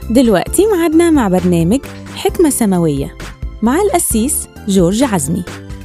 دلوقتي معادنا مع برنامج حكمة سماوية مع القسيس جورج عزمي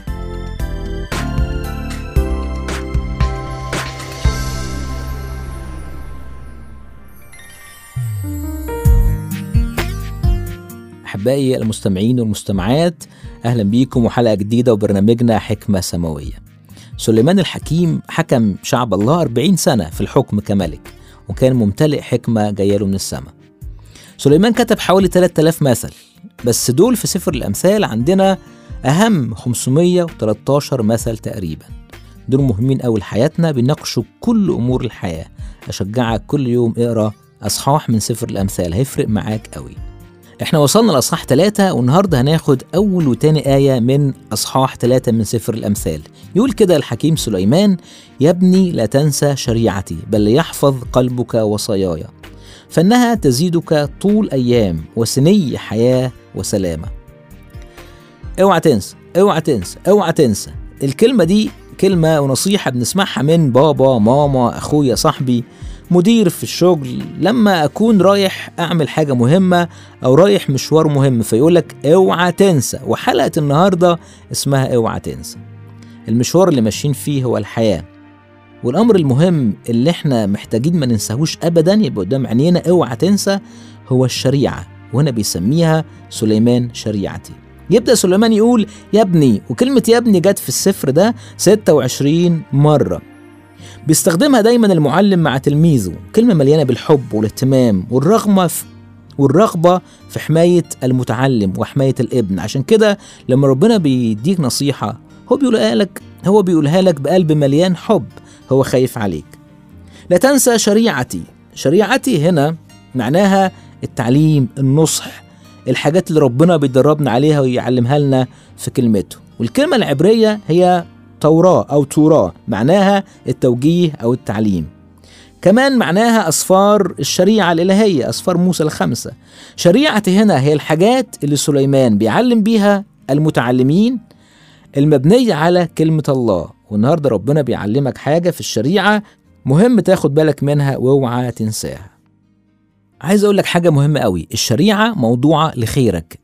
أحبائي المستمعين والمستمعات أهلا بيكم وحلقة جديدة وبرنامجنا حكمة سماوية سليمان الحكيم حكم شعب الله 40 سنة في الحكم كملك وكان ممتلئ حكمة جاية له من السماء سليمان كتب حوالي 3000 مثل بس دول في سفر الأمثال عندنا أهم 513 مثل تقريبا دول مهمين أوي لحياتنا بيناقشوا كل أمور الحياة أشجعك كل يوم اقرأ أصحاح من سفر الأمثال هيفرق معاك أوي احنا وصلنا لأصحاح ثلاثة والنهاردة هناخد أول وتاني آية من أصحاح ثلاثة من سفر الأمثال يقول كده الحكيم سليمان يا ابني لا تنسى شريعتي بل ليحفظ قلبك وصاياي فإنها تزيدك طول أيام وسني حياة وسلامة اوعى تنسى اوعى تنسى اوعى تنسى الكلمة دي كلمة ونصيحة بنسمعها من بابا ماما أخويا صاحبي مدير في الشغل لما أكون رايح أعمل حاجة مهمة أو رايح مشوار مهم فيقولك اوعى تنسى وحلقة النهاردة اسمها اوعى تنسى المشوار اللي ماشيين فيه هو الحياة والأمر المهم اللي احنا محتاجين ما ننساهوش أبدا يبقى قدام عينينا اوعى تنسى هو الشريعة وهنا بيسميها سليمان شريعتي يبدأ سليمان يقول يا ابني وكلمة يا ابني جت في السفر ده 26 مرة بيستخدمها دايما المعلم مع تلميذه كلمة مليانة بالحب والاهتمام والرغبة في والرغبة في حماية المتعلم وحماية الابن عشان كده لما ربنا بيديك نصيحة هو بيقولها لك هو بيقولها لك بقلب مليان حب هو خايف عليك لا تنسى شريعتي شريعتي هنا معناها التعليم النصح الحاجات اللي ربنا بيدربنا عليها ويعلمها لنا في كلمته والكلمة العبرية هي توراة أو توراة معناها التوجيه أو التعليم كمان معناها أسفار الشريعة الإلهية أسفار موسى الخمسة شريعتي هنا هي الحاجات اللي سليمان بيعلم بيها المتعلمين المبنية على كلمة الله والنهاردة ربنا بيعلمك حاجة في الشريعة مهم تاخد بالك منها واوعى تنساها عايز اقول لك حاجة مهمة قوي الشريعة موضوعة لخيرك